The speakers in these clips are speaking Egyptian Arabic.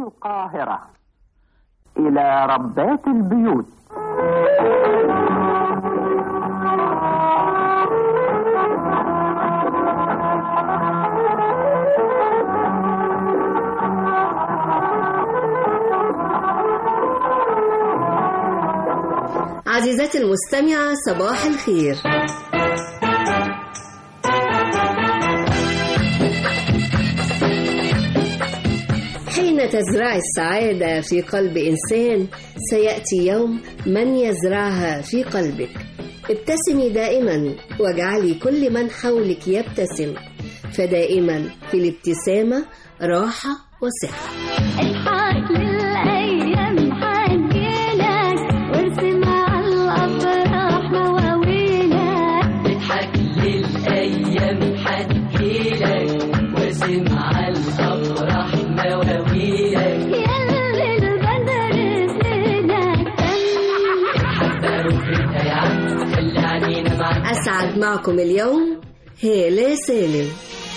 القاهرة إلى ربات البيوت عزيزتي المستمعة صباح الخير حين تزرع السعادة في قلب إنسان سيأتي يوم من يزرعها في قلبك ابتسمي دائما واجعلي كل من حولك يبتسم فدائما في الابتسامة راحة وصحة الحق للأيام حنجيلك وارسم على الأفراح مواويلك اضحك للأيام حتجيلك واسم على الأفراح مواويلك ياللي البدر سنك حتى روحك يا عم خلي عنينا معاك أسعد معكم اليوم هالة سالم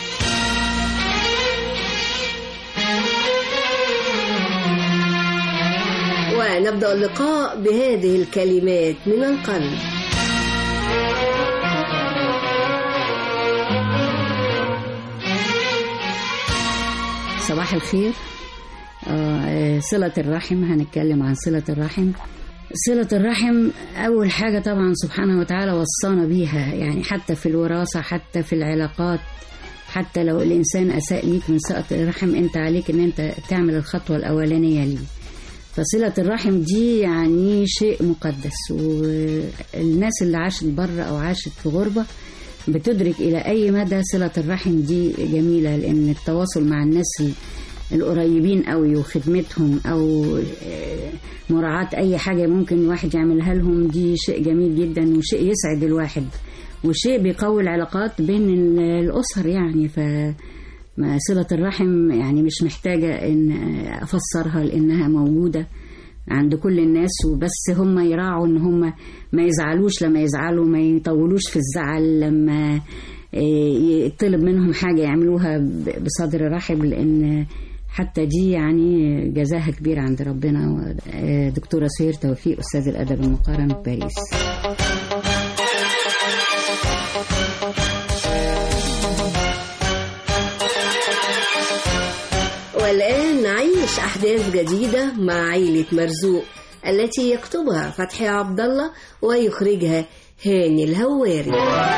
ونبدأ اللقاء بهذه الكلمات من القلب صباح الخير آه، صلة الرحم هنتكلم عن صلة الرحم صلة الرحم أول حاجة طبعا سبحانه وتعالى وصانا بيها يعني حتى في الوراثة حتى في العلاقات حتى لو الإنسان أساء ليك من صلة الرحم أنت عليك أن أنت تعمل الخطوة الأولانية ليه فصلة الرحم دي يعني شيء مقدس والناس اللي عاشت بره أو عاشت في غربة بتدرك إلى أي مدى صلة الرحم دي جميلة لأن التواصل مع الناس ال- القريبين قوي وخدمتهم أو آه، مراعاة أي حاجة ممكن الواحد يعملها لهم دي شيء جميل جدا وشيء يسعد الواحد وشيء بيقوي العلاقات بين ال- الأسر يعني ف ما صلة الرحم يعني مش محتاجة إن أفسرها لأنها موجودة عند كل الناس وبس هم يراعوا إن هم ما يزعلوش لما يزعلوا ما يطولوش في الزعل لما آه، يطلب منهم حاجة يعملوها ب- بصدر رحب لأن حتى دي يعني جزاها كبير عند ربنا آه، دكتورة سهير توفيق أستاذ الأدب المقارن بباريس والآن نعيش أحداث جديدة مع عيلة مرزوق التي يكتبها فتحي عبد الله ويخرجها هاني الهواري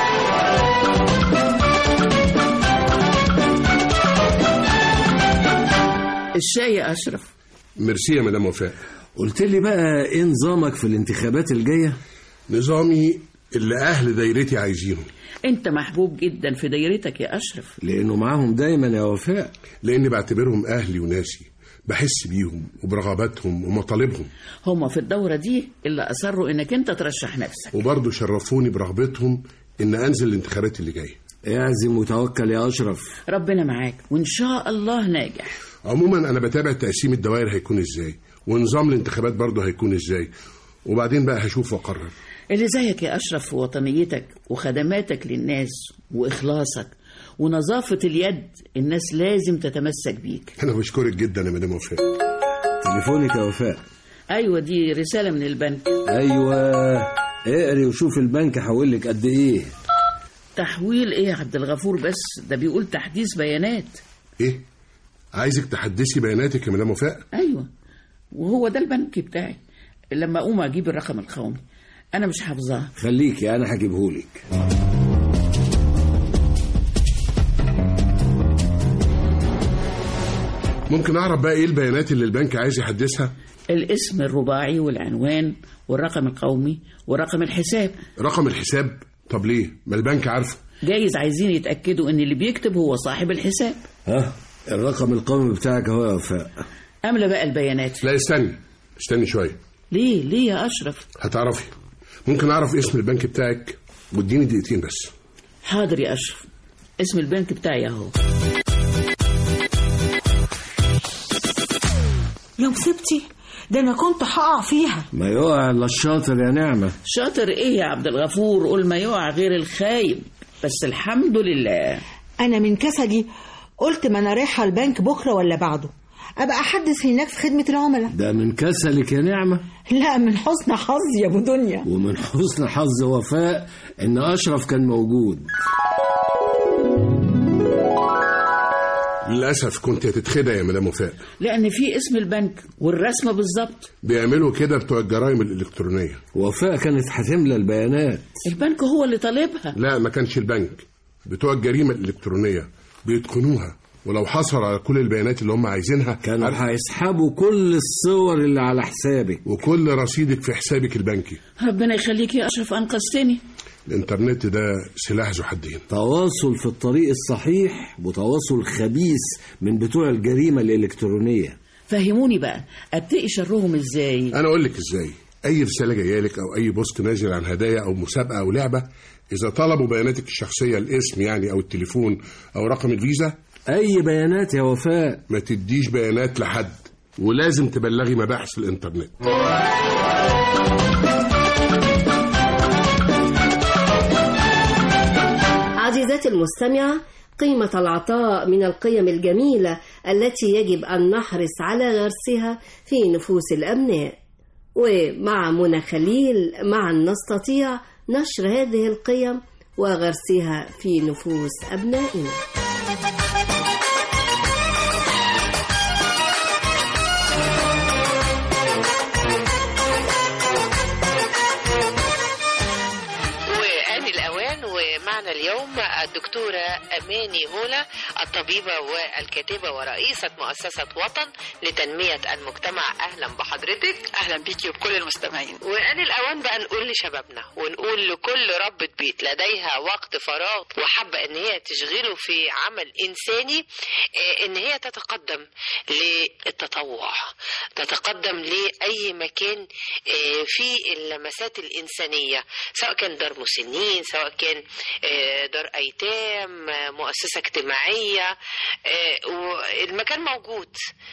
الشاي يا أشرف ميرسي يا مدام وفاء قلت لي بقى ايه نظامك في الانتخابات الجايه نظامي اللي اهل دايرتي عايزينه أنت محبوب جدا في دايرتك يا أشرف لانه معاهم دايما يا وفاء لاني بعتبرهم اهلي وناسي بحس بيهم وبرغباتهم ومطالبهم هما في الدورة دي اللي أصروا إنك أنت ترشح نفسك وبرضه شرفوني برغبتهم ان انزل الانتخابات اللي جايه اعزم وتوكل يا اشرف ربنا معاك وإن شاء الله ناجح عموما انا بتابع تقسيم الدوائر هيكون ازاي ونظام الانتخابات برضه هيكون ازاي وبعدين بقى هشوف واقرر اللي زيك يا أشرف في وطنيتك وخدماتك للناس وإخلاصك ونظافة اليد الناس لازم تتمسك بيك انا بشكرك جدا يا مدام وفاء تليفونك يا وفاء أيوة دي رسالة من البنك ايوه اقري وشوف البنك حول لك قد ايه تحويل إيه يا عبد الغفور بس ده بيقول تحديث بيانات ايه عايزك تحدثي بياناتك يا مدام وفاء أيوة وهو ده البنك بتاعي لما أقوم أجيب الرقم القومي أنا مش حافظاه خليكي انا هجيبهولك ممكن اعرف بقى ايه البيانات اللي البنك عايز يحدثها الاسم الرباعي والعنوان والرقم القومي ورقم الحساب رقم الحساب طب ليه ما البنك عارفه جايز عايزين يتأكدوا ان اللي بيكتب هو صاحب الحساب ها الرقم القومي بتاعك اهو يا وفاء أملى بقى البيانات لا استني استني شويه ليه ليه يا أشرف هتعرفي ممكن اعرف اسم البنك بتاعك واديني دقيقتين بس حاضر يا أشرف اسم البنك بتاعي أهو يا مصيبتي ده انا كنت هقع فيها ما يقع الا الشاطر يا نعمه شاطر إيه يا عبد الغفور قول ما يقع غير الخايب بس الحمد لله انا من كسدي قلت ما انا رايحه البنك بكره ولا بعده ابقى احدث هناك في خدمه العملاء ده من كسلك يا نعمة لا من حسن حظي يا ابو دنيا ومن حسن حظ وفاء إن أشرف كان موجود للاسف كنت هتتخدع يا مدام وفاء لان في اسم البنك والرسمه بالظبط بيعملوا كده بتوع الجرائم الالكترونيه وفاء كانت هتملى البيانات البنك هو اللي طالبها لا ما كانش البنك بتوع الجريمه الالكترونيه بيتقنوها ولو حصلوا على كل البيانات اللي هم عايزينها كانوا هيسحبوا كل الصور اللي على حسابك وكل رصيدك في حسابك البنكي ربنا يخليك يا اشرف انقذتني الانترنت ده سلاح ذو حدين تواصل في الطريق الصحيح وتواصل خبيث من بتوع الجريمة الإلكترونية فهموني بقى اتقي شرهم ازاي انا اقول لك ازاي اي رساله جايه لك او اي بوست نازل عن هدايا او مسابقه او لعبه اذا طلبوا بياناتك الشخصيه الاسم يعني او التليفون او رقم الفيزا أي بيانات يا وفاء ما تديش بيانات لحد ولازم تبلغي مباحث الانترنت عزيزتي المستمعة قيمة العطاء من القيم الجميلة التي يجب أن نحرص على غرسها في نفوس الأبناء ومع منى خليل معا نستطيع نشر هذه القيم وغرسها في نفوس أبنائنا وآن الأوان ومعنا اليوم الدكتورة أماني هولا الطبيبة والكاتبة ورئيسة مؤسسة وطن لتنمية المجتمع أهلا بحضرتك اهلا بيكي وبكل المستمعين وآن الأوان بقى نقول لشبابنا ونقول لكل ربة بيت لديها وقت فراغ وحابة إن هي تشغله في عمل إنساني آه، إن هي تتقدم للتطوع تتقدم لأي مكان آه، في اللمسات الإنسانية سواء كان دار مسنين سواء كان آه، دار أيتام آه، مؤسسة اجتماعية آه، والمكان موجود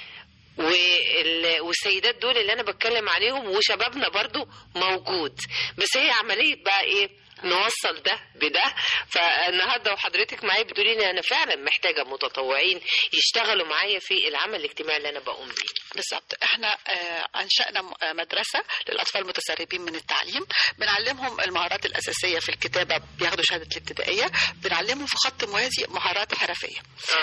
وال- والسيدات دول اللي انا بتكلم عليهم وشبابنا برضو موجود بس هي عمليه بقى ايه نوصل ده بده فالنهارده وحضرتك معايا بتقولي لي انا فعلا محتاجه متطوعين يشتغلوا معايا في العمل الاجتماعي اللي انا بقوم بيه بالظبط احنا آه، انشانا م- آه، مدرسه للاطفال المتسربين من التعليم بنعلمهم المهارات الاساسيه في الكتابه بياخدوا شهاده الابتدائيه بنعلمهم في خط موازي مهارات حرفيه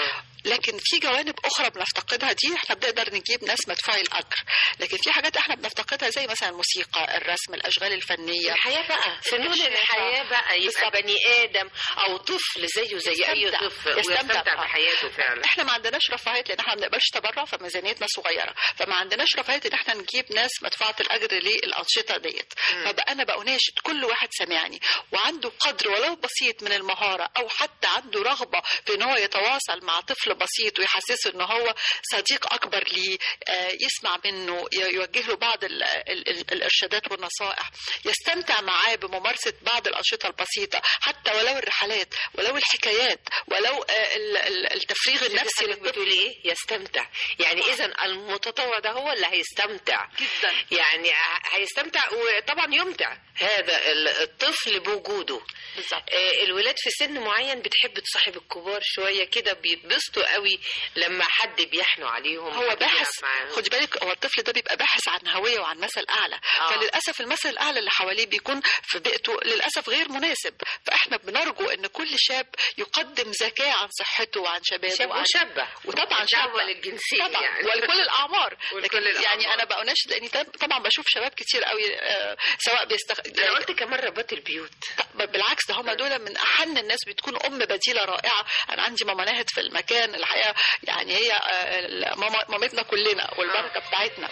لكن في جوانب اخرى بنفتقدها دي احنا بنقدر نجيب ناس مدفوعي الاجر لكن في حاجات احنا بنفتقدها زي مثلا الموسيقى الرسم الاشغال الفنيه الحياه بقى فنون الحياه بقى يبقى بني ادم او طفل زيه زي اي يستمتع. طفل يستمتع ويستمتع طبعا. بحياته فعلا احنا ما عندناش رفاهيه لان احنا ما بنقبلش تبرع فميزانيتنا صغيره فما عندناش رفاهيه ان احنا نجيب ناس مدفوعه الاجر للانشطه ديت فبقى انا بقى اناشد كل واحد سامعني وعنده قدر ولو بسيط من المهاره او حتى عنده رغبه في ان هو يتواصل مع طفل بسيط ويحسسه ان هو صديق اكبر ليه آه، يسمع منه ي- يوجه له بعض ال ال ال الارشادات والنصائح يستمتع معاه بممارسه بعض الانشطه البسيطه حتى ولو الرحلات ولو الحكايات ولو آه، ال- ال- التفريغ النفسي حضرتك بتقولي ايه يستمتع يعني اذا المتطوع ده هو اللي هيستمتع جدا يعني ه- هيستمتع وطبعا يمتع هذا ال- الطفل بوجوده بالظبط آه، الولاد في سن معين بتحب تصاحب الكبار شويه كده بيتبسطوا قوي لما حد بيحنوا عليهم هو حد باحث بيلعب معاهم. خد بالك هو الطفل ده بيبقى باحث عن هويه وعن مثل اعلى آه. فللاسف المثل الاعلى اللي حواليه بيكون في بيئته للاسف غير مناسب فاحنا بنرجو ان كل شاب يقدم زكاه عن صحته وعن شبابه شاب وعن وشابة وطبعا شاب الدعوة للجنسية طبعا يعني. ولكل الاعمار ولكل لكن الأعمار. يعني انا بأناشد لاني طب- طبعا بشوف شباب كتير قوي آه، سواء بيستخ... انا قلت كمان ربات البيوت طب بالعكس ده هم دول من احن الناس بتكون ام بديله رائعه انا عندي ماما ناهد في المكان الحقيقه يعني هي آه، ماما مامتنا كلنا والبركه بتاعتنا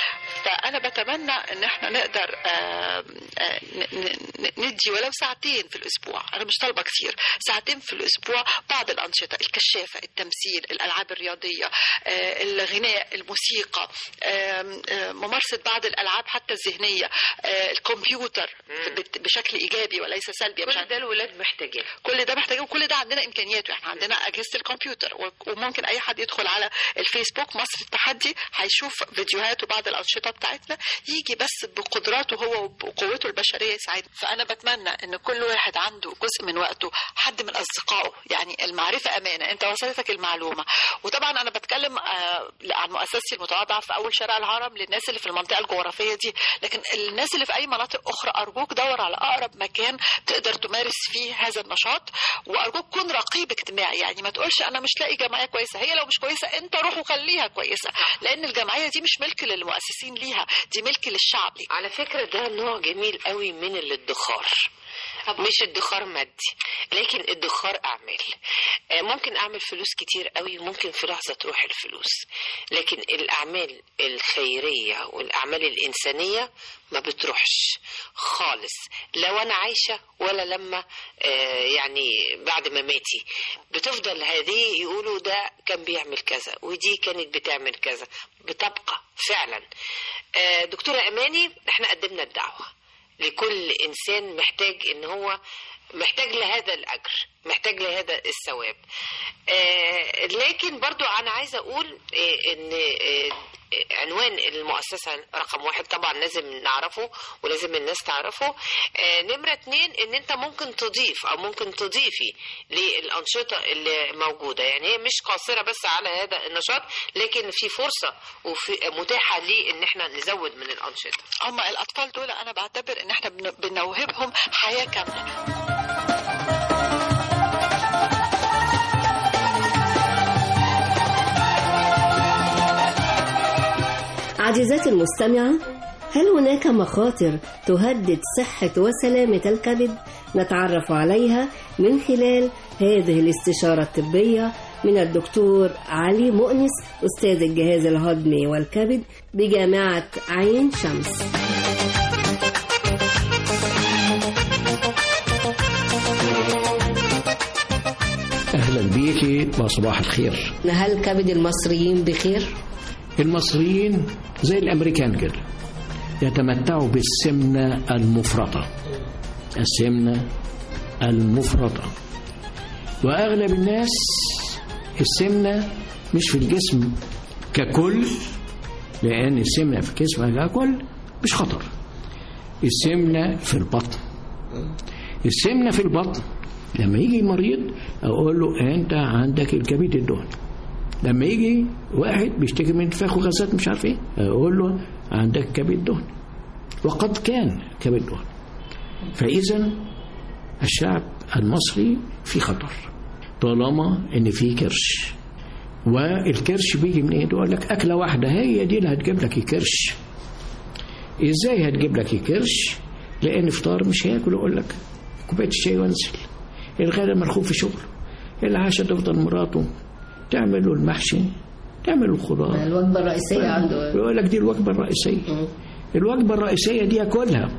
فانا بتمنى ان احنا نقدر آه، آه، ن- ن- ندي ولو ساعتين في الاسبوع انا مش طالبه كتير ساعتين في الاسبوع بعض الانشطه الكشافه التمثيل الالعاب الرياضيه آه، الغناء الموسيقى آم، آه، ممارسه بعض الالعاب حتى الذهنيه آه، الكمبيوتر بت- بشكل ايجابي وليس سلبي مش كل ده الولاد محتاجين كل ده محتاجين وكل ده عندنا امكانياته احنا عندنا اجهزه الكمبيوتر و- وممكن اي حد يدخل على الفيسبوك مصر التحدي هيشوف فيديوهات وبعض الانشطه الأنشطة بتاعتنا يجي بس بقدراته هو وبقوته البشرية يساعدنا فأنا بتمنى إن كل واحد عنده جزء من وقته حد من أصدقائه يعني المعرفة أمانة أنت وصلتك المعلومة وطبعا أنا بتكلم آه، عن مؤسستي المتواضعة في أول شارع الهرم للناس اللي في المنطقة الجغرافية دي لكن الناس اللي في أي مناطق أخرى أرجوك دور على أقرب مكان تقدر تمارس فيه هذا النشاط وأرجوك كن رقيب اجتماعي يعني ما تقولش أنا مش لاقي جمعية كويسة هي لو مش كويسة أنت روح وخليها كويسة لأن الجمعية دي مش ملك للمؤسسين ليها دي ملك للشعب على فكرة ده نوع جميل قوي من الادخار مش ادخار مادي لكن ادخار اعمال آه، ممكن اعمل فلوس كتير قوي وممكن في لحظه تروح الفلوس لكن الاعمال الخيريه والاعمال الانسانيه ما بتروحش خالص لو انا عايشه ولا لما آه، يعني بعد ما ماتي بتفضل هذه يقولوا ده كان بيعمل كذا ودي كانت بتعمل كذا بتبقى فعلا آه، دكتوره اماني احنا قدمنا الدعوه لكل انسان محتاج ان هو محتاج لهذا الاجر محتاج لهذا الثواب آه لكن برضو انا عايزه اقول آه ان آه عنوان المؤسسة رقم واحد طبعا لازم نعرفه ولازم الناس تعرفه آه نمرة اتنين ان انت ممكن تضيف او ممكن تضيفي للأنشطة اللي موجودة يعني هي مش قاصرة بس على هذا النشاط لكن في فرصة وفي متاحة ليه ان احنا نزود من الأنشطة هم الأطفال دول أنا بعتبر إن إحنا بن- بنوهبهم حياة كاملة عزيزاتي المستمعة هل هناك مخاطر تهدد صحة وسلامة الكبد؟ نتعرف عليها من خلال هذه الاستشارة الطبية من الدكتور علي مؤنس أستاذ الجهاز الهضمي والكبد بجامعة عين شمس أهلا بيكي وصباح الخير هل كبد المصريين بخير؟ المصريين زي الأمريكان كده يتمتعوا بالسمنة المفرطة السمنة المفرطة وأغلب الناس السمنة مش في الجسم ككل لأن السمنة في الجسم ككل مش خطر السمنة في البطن السمنة في البطن لما يجي مريض أقول له أنت عندك الكبد الدهني لما يجي واحد بيشتكي من انتفاخ وغازات مش عارف ايه اقول له عندك كبد دهني وقد كان كبد دهني فاذا الشعب المصري في خطر طالما ان في كرش والكرش بيجي من ايه يقول لك اكله واحده هي دي اللي هتجيب لك الكرش ازاي هتجيب لك الكرش لان فطار مش هياكل يقول لك كوبايه الشاي وانزل الغدا مرخوب في شغله العشاء تفضل مراته تعمل له المحشي تعمل له الخضار الوجبة الرئيسية عنده يقول لك دي الوجبة الرئيسية الوجبة الرئيسية دي ياكلها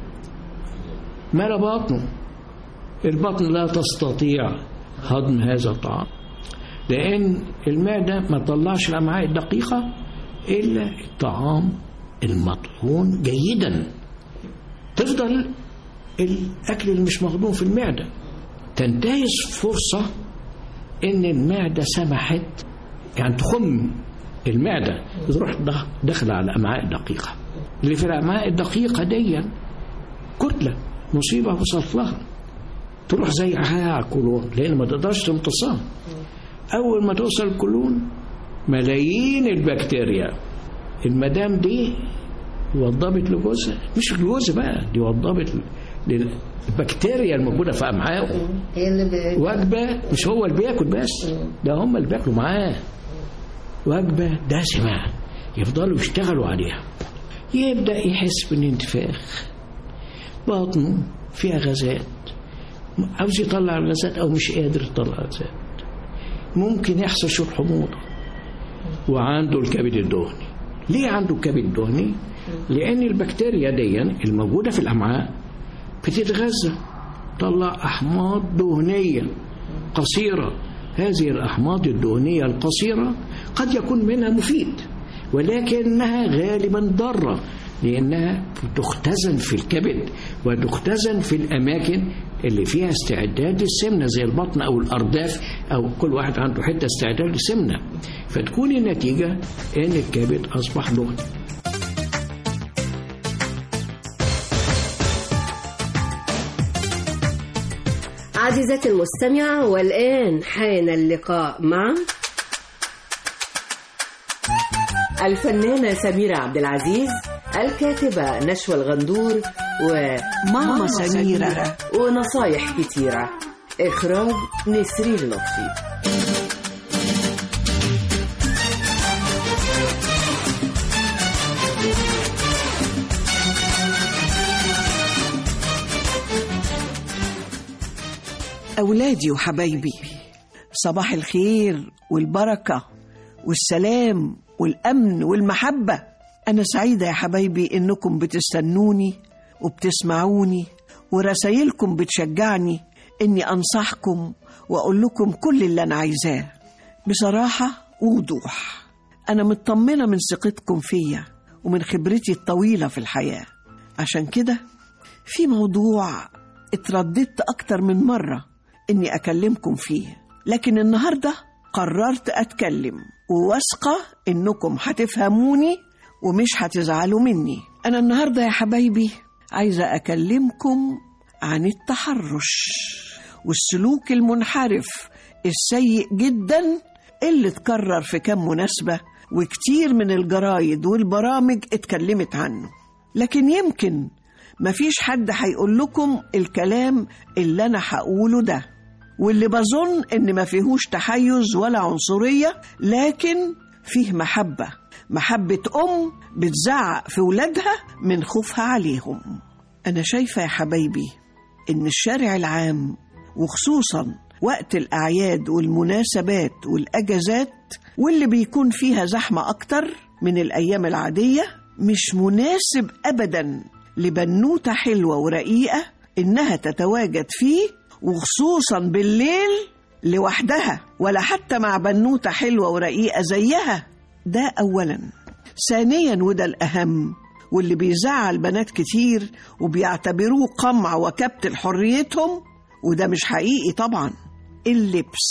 مال بطنه البطن لا تستطيع هضم هذا الطعام لأن المعدة ما تطلعش الأمعاء الدقيقة إلا الطعام المطحون جيدا تفضل الأكل اللي مش مهضوم في المعدة تنتهز فرصة إن المعدة سمحت يعني تخم المعدة تروح دخ- داخلة على الأمعاء الدقيقة اللي في الأمعاء الدقيقة دي كتلة مصيبة وصلت لها تروح زي على الكولون لأن ما تقدرش تمتصها أول ما توصل الكولون ملايين البكتيريا المدام دي وضبت لجوزها مش الجوز بقى دي وضبت للبكتيريا الموجودة في أمعائه هي اللي ب... وجبة مش هو اللي بياكل بس ده هم اللي بياكلوا معاه وجبة دسمة يفضلوا يشتغلوا عليها يبدأ يحس بالانتفاخ بطنه فيها غازات عاوز يطلع الغازات أو مش قادر يطلع الغازات ممكن يحصل شوط حموضة وعنده الكبد الدهني ليه عنده الكبد الدهني؟ لأن البكتيريا دي الموجودة في الأمعاء بتتغذى تطلع أحماض دهنية قصيرة هذه الأحماض الدهنية القصيرة قد يكون منها مفيد ولكنها غالبا ضارة لأنها تختزن في الكبد وتختزن في الأماكن اللي فيها استعداد للسمنة زي البطن أو الأرداف أو كل واحد عنده حتة استعداد للسمنة فتكون النتيجة أن الكبد أصبح دهني عزيزتي المستمعة والآن حان اللقاء مع الفنانة سميرة عبد العزيز الكاتبة نشوى الغندور وماما سميرة ونصايح كتيرة إخراج نسرين لطفي أولادي وحبايبي صباح الخير والبركة والسلام والأمن والمحبة أنا سعيدة يا حبايبي إنكم بتستنوني وبتسمعوني ورسايلكم بتشجعني إني أنصحكم وأقول لكم كل اللي أنا عايزاه بصراحة ووضوح أنا مطمنة من ثقتكم فيا ومن خبرتي الطويلة في الحياة عشان كده في موضوع اترددت أكتر من مرة إني أكلمكم فيه لكن النهاردة قررت أتكلم وواثقة إنكم هتفهموني ومش هتزعلوا مني أنا النهاردة يا حبايبي عايزة أكلمكم عن التحرش والسلوك المنحرف السيء جدا اللي اتكرر في كام مناسبة وكتير من الجرايد والبرامج اتكلمت عنه لكن يمكن مفيش حد هيقول لكم الكلام اللي أنا هقوله ده واللي بظن إن ما فيهوش تحيز ولا عنصرية لكن فيه محبة محبة أم بتزعق في ولادها من خوفها عليهم أنا شايفة يا حبايبي إن الشارع العام وخصوصا وقت الأعياد والمناسبات والأجازات واللي بيكون فيها زحمة أكتر من الأيام العادية مش مناسب أبدا لبنوتة حلوة ورقيقة إنها تتواجد فيه وخصوصا بالليل لوحدها ولا حتى مع بنوتة حلوة ورقيقة زيها ده أولا ثانيا وده الأهم واللي بيزعل بنات كتير وبيعتبروه قمع وكبت لحريتهم وده مش حقيقي طبعا اللبس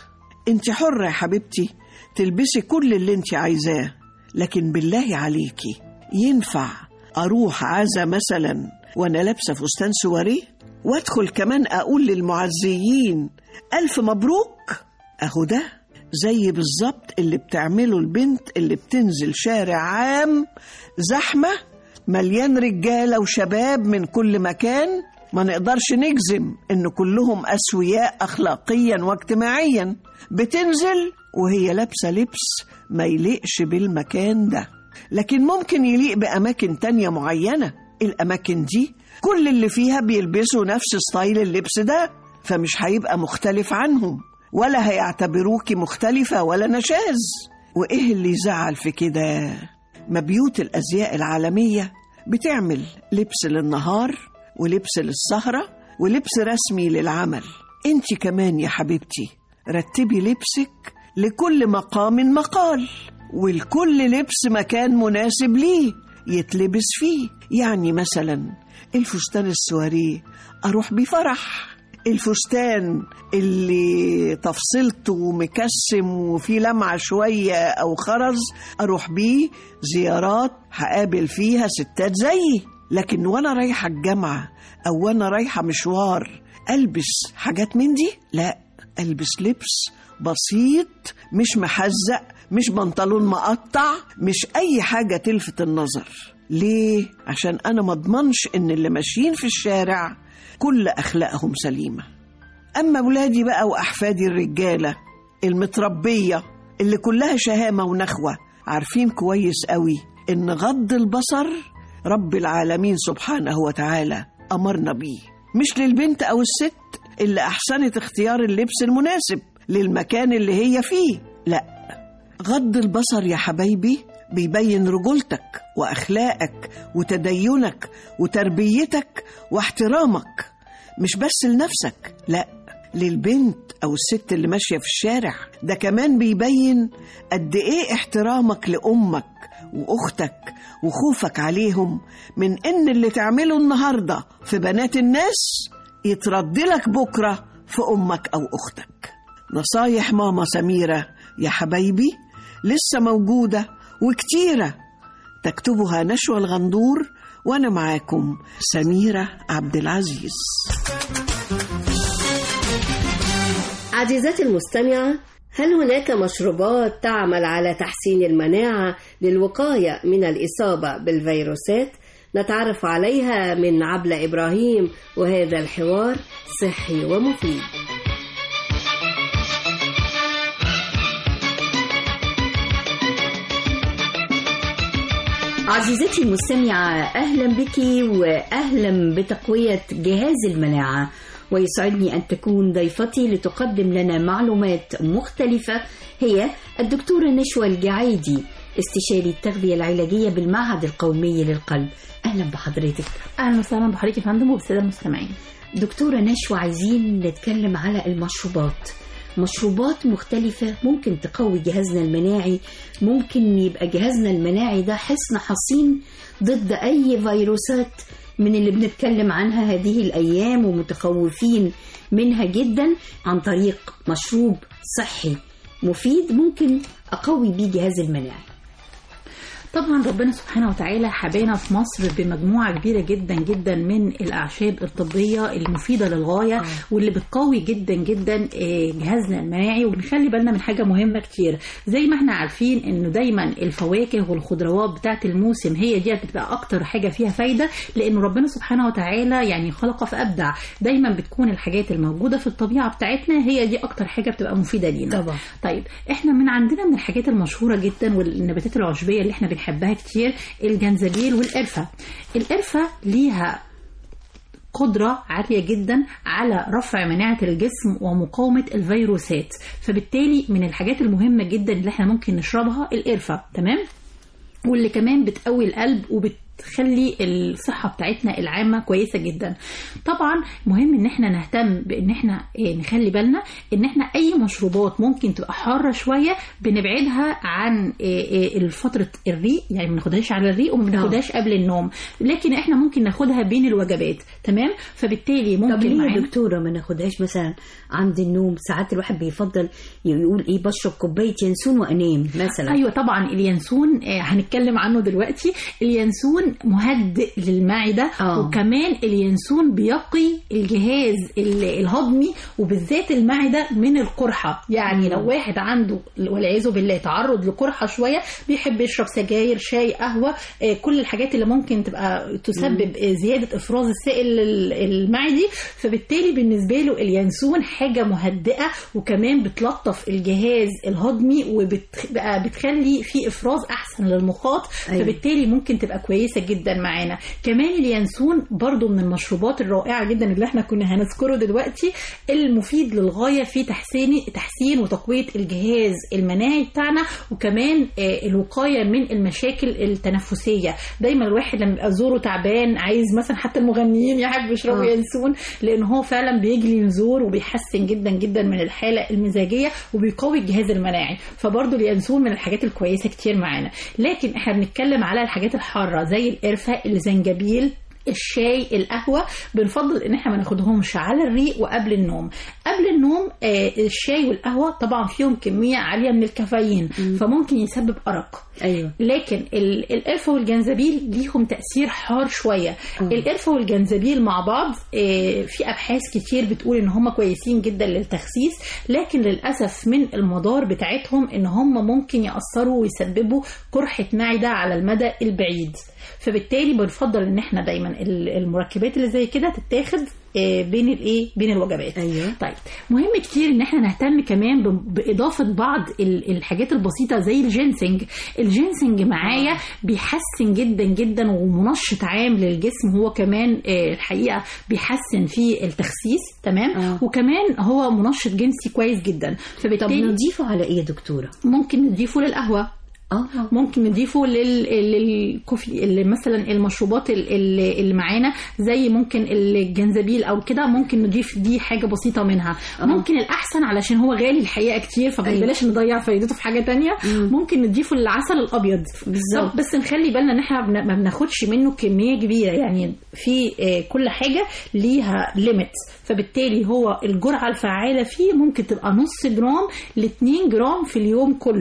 انت حرة يا حبيبتي تلبسي كل اللي انت عايزاه لكن بالله عليكي ينفع اروح عزا مثلا وانا لابسه فستان سواريه وادخل كمان اقول للمعزيين الف مبروك اهو ده زي بالظبط اللي بتعمله البنت اللي بتنزل شارع عام زحمه مليان رجاله وشباب من كل مكان ما نقدرش نجزم ان كلهم اسوياء اخلاقيا واجتماعيا بتنزل وهي لابسه لبس ما يليقش بالمكان ده لكن ممكن يليق باماكن تانية معينه الاماكن دي كل اللي فيها بيلبسوا نفس ستايل اللبس ده فمش هيبقى مختلف عنهم ولا هيعتبروكي مختلفه ولا نشاز وايه اللي يزعل في كده ما بيوت الازياء العالميه بتعمل لبس للنهار ولبس للسهرة ولبس رسمي للعمل انت كمان يا حبيبتي رتبي لبسك لكل مقام مقال ولكل لبس مكان مناسب ليه يتلبس فيه يعني مثلا الفستان السواريه اروح بيه فرح الفستان اللي تفصيلته مكسم وفيه لمعة شوية أو خرز أروح بيه زيارات هقابل فيها ستات زيي لكن وانا رايحه الجامعه او وانا رايحه مشوار البس حاجات من دي لا البس لبس بسيط مش محزق مش بنطلون مقطع مش اي حاجه تلفت النظر ليه عشان انا ما اضمنش ان اللي ماشيين في الشارع كل اخلاقهم سليمه اما ولادي بقى واحفادي الرجاله المتربيه اللي كلها شهامه ونخوه عارفين كويس قوي ان غض البصر رب العالمين سبحانه وتعالى أمرنا بيه مش للبنت أو الست اللي أحسنت اختيار اللبس المناسب للمكان اللي هي فيه لا غض البصر يا حبايبي بيبين رجولتك وأخلاقك وتدينك وتربيتك واحترامك مش بس لنفسك لا للبنت أو الست اللي ماشية في الشارع ده كمان بيبين قد إيه احترامك لأمك وأختك وخوفك عليهم من إن اللي تعمله النهاردة في بنات الناس يترد لك بكرة في أمك أو أختك نصايح ماما سميرة يا حبايبي لسه موجودة وكتيرة تكتبها نشوى الغندور وأنا معاكم سميرة عبد العزيز عزيزتي المستمعة هل هناك مشروبات تعمل على تحسين المناعة للوقاية من الإصابة بالفيروسات؟ نتعرف عليها من عبلة إبراهيم وهذا الحوار صحي ومفيد عزيزتي المستمعة أهلا بك وأهلا بتقوية جهاز المناعة ويسعدني أن تكون ضيفتي لتقدم لنا معلومات مختلفة هي الدكتورة نشوى الجعيدي استشاري التغذية العلاجية بالمعهد القومي للقلب أهلا بحضرتك اهلا وسهلا بحضرتك يا فندم وبالساده المستمعين دكتورة نشوى عايزين نتكلم على المشروبات مشروبات مختلفة ممكن تقوي جهازنا المناعي ممكن يبقى جهازنا المناعي ده حصن حصين ضد أي فيروسات من اللي بنتكلم عنها هذه الأيام ومتخوفين منها جدا عن طريق مشروب صحي مفيد ممكن أقوي بيه جهاز المناعي طبعا ربنا سبحانه وتعالى حبانا في مصر بمجموعة كبيرة جدا جدا من الأعشاب الطبية المفيدة للغاية آه. واللي بتقوي جدا جدا آه، جهازنا المناعي وبنخلي بالنا من حاجة مهمة كتير زي ما احنا عارفين انه دايما الفواكه والخضروات بتاعة الموسم هي دي بتبقى اكتر حاجة فيها فايدة لانه ربنا سبحانه وتعالى يعني خلق فأبدع دايما بتكون الحاجات الموجودة في الطبيعة بتاعتنا هي دي اكتر حاجة بتبقى مفيدة لينا طبعا. طيب احنا من عندنا من الحاجات المشهورة جدا والنباتات العشبية اللي احنا بنحبها كتير الجنزبيل والقرفة القرفة ليها قدرة عالية جدا على رفع مناعة الجسم ومقاومة الفيروسات فبالتالي من الحاجات المهمة جدا اللي احنا ممكن نشربها القرفة تمام واللي كمان بتقوي القلب وبتخلي الصحة بتاعتنا العامة كويسة جدا طبعا مهم ان احنا نهتم بان احنا إيه، نخلي بالنا ان احنا اي مشروبات ممكن تبقى حارة شوية بنبعدها عن إيه، إيه، فترة الريق يعني ما بناخدهاش على الريق وما بناخدهاش قبل النوم لكن احنا ممكن ناخدها بين الوجبات تمام فبالتالي ممكن طب ليه يا معانا- دكتورة ما ناخدهاش مثلا عند النوم ساعات الواحد بيفضل يقول ايه بشرب كوباية ينسون وانام مثلا ايوه طبعا اليانسون آه، هنتكلم عنه دلوقتي اليانسون مهدئ للمعده آه. وكمان اليانسون بيقي الجهاز ال- الهضمي وبالذات المعده من القرحه يعني لو واحد عنده والعياذ بالله تعرض لقرحه شويه بيحب يشرب سجاير شاي قهوه آه، كل الحاجات اللي ممكن تبقى تسبب آه، زياده افراز السائل ال- المعدي فبالتالي بالنسبه له اليانسون حاجه مهدئه وكمان بتلطف الجهاز الهضمي وبتبقى بتخلي في افراز احسن للمخاط أيوة. فبالتالي ممكن تبقى كويسه جدا معانا كمان اليانسون برضو من المشروبات الرائعه جدا اللي احنا كنا هنذكره دلوقتي المفيد للغايه في تحسين تحسين وتقويه الجهاز المناعي بتاعنا وكمان آه، الوقايه من المشاكل التنفسيه دايما الواحد لما يبقى زوره تعبان عايز مثلا حتى المغنيين يحبوا يشربوا آه. ينسون لان هو فعلا بيجلي الزور وبيحسن جدا جدا من الحاله المزاجيه وبيقوي الجهاز المناعي فبرضه اليانسون من الحاجات الكويسه كتير معانا لكن احنا بنتكلم على الحاجات الحاره زي القرفه الزنجبيل الشاي القهوه بنفضل ان احنا ما ناخدهمش على الريق وقبل النوم قبل النوم آه الشاي والقهوه طبعا فيهم كميه عاليه من الكافيين فممكن يسبب ارق ايوه لكن ال- القرفه والجنزبيل ليهم تاثير حار شويه القرفه والجنزبيل مع بعض آه، في ابحاث كتير بتقول ان هم كويسين جدا للتخسيس لكن للاسف من المضار بتاعتهم ان هم ممكن ياثروا ويسببوا قرحه معده على المدى البعيد فبالتالي بنفضل ان احنا دايما ال- المركبات اللي زي كده تتاخد آه، بين الايه بين الوجبات ايوه طيب مهم كتير ان احنا نهتم كمان ب- باضافه بعض ال- الحاجات البسيطه زي الجينسنج الجينسنج معايا بيحسن جدا جدا ومنشط عام للجسم هو كمان آه، الحقيقه بيحسن في التخسيس تمام آه. وكمان هو منشط جنسي كويس جدا طب فبالتالي نضيفه على ايه يا دكتورة ممكن نضيفه للقهوه اه ممكن نضيفه لل... للكوفي اللي مثلا المشروبات ال- ال- اللي معانا زي ممكن الجنزبيل او كده ممكن نضيف دي حاجه بسيطه منها آه. ممكن الاحسن علشان هو غالي الحقيقه كتير فبلاش نضيع فايدته في حاجه تانية ممكن نضيفه للعسل الابيض بالظبط. طب بس نخلي بالنا ان احنا بن- ما بناخدش منه كميه كبيره يعني في آه، كل حاجه ليها ليميت فبالتالي هو الجرعه الفعاله فيه ممكن تبقى نص جرام ل 2 جرام في اليوم كله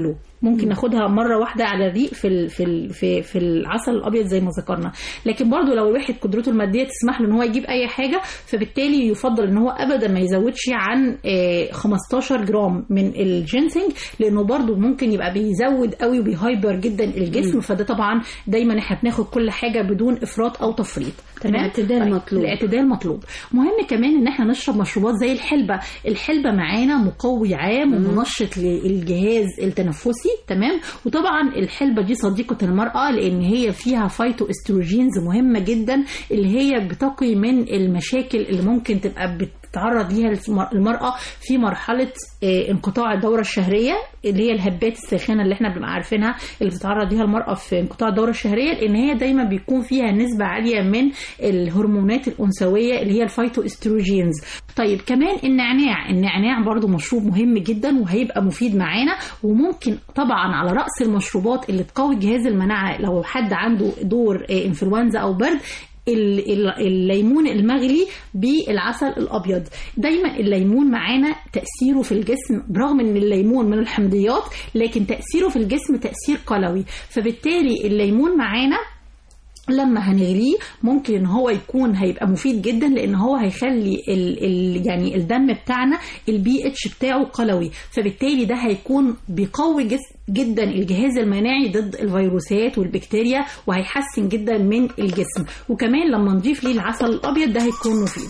ممكن ناخدها مره واحده على الريق في ال في ال في, في العسل الابيض زي ما ذكرنا لكن برضو لو الواحد قدرته الماديه تسمح له ان هو يجيب اي حاجه فبالتالي يفضل ان هو ابدا ما يزودش عن آه، 15 جرام من الجينسينج لانه برضو ممكن يبقى بيزود قوي وبيهايبر جدا الجسم فده طبعا دايما احنا بناخد كل حاجه بدون افراط او تفريط الاعتدال طيب، مطلوب. الاعتدال مطلوب مهم كمان ان احنا نشرب مشروبات زي الحلبة الحلبة معانا مقوي عام ومنشط للجهاز التنفسي تمام وطبعا الحلبة دي صديقة المرأة لان هي فيها فايتو استروجينز مهمة جدا اللي هي بتقي من المشاكل اللي ممكن تبقى بتتعرض ليها المرأة في مرحلة آه، انقطاع الدورة الشهرية اللي هي الهبات الساخنة اللي احنا بنبقى عارفينها اللي بتتعرض ليها المرأة في انقطاع الدورة الشهرية لان هي دايما بيكون فيها نسبة عالية من الهرمونات الأنثوية اللي هي الفايتو استروجينز طيب كمان النعناع النعناع برضو مشروب مهم جدا وهيبقى مفيد معانا وممكن طبعا على رأس المشروبات اللي تقوي جهاز المناعة لو حد عنده دور آه، انفلونزا أو برد ال- ال- الليمون المغلي بالعسل الابيض دايما الليمون معانا تاثيره في الجسم برغم ان الليمون من الحمضيات لكن تاثيره في الجسم تاثير قلوي فبالتالي الليمون معانا لما هنغليه ممكن ان هو يكون هيبقى مفيد جدا لان هو هيخلي ال ال يعني الدم بتاعنا البي اتش بتاعه قلوي فبالتالي ده هيكون بيقوي جس جدا الجهاز المناعي ضد الفيروسات والبكتيريا وهيحسن جدا من الجسم وكمان لما نضيف ليه العسل الابيض ده هيكون مفيد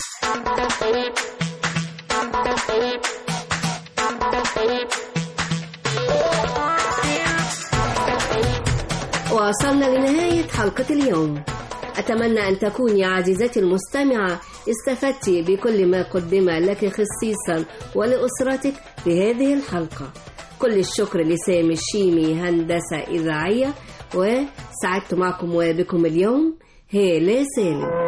وصلنا لنهاية حلقة اليوم أتمنى أن تكوني عزيزتي المستمعة استفدت بكل ما قدم لك خصيصا ولأسرتك في هذه الحلقة كل الشكر لسامي الشيمي هندسة إذاعية وسعدت معكم وبكم اليوم هالة سالم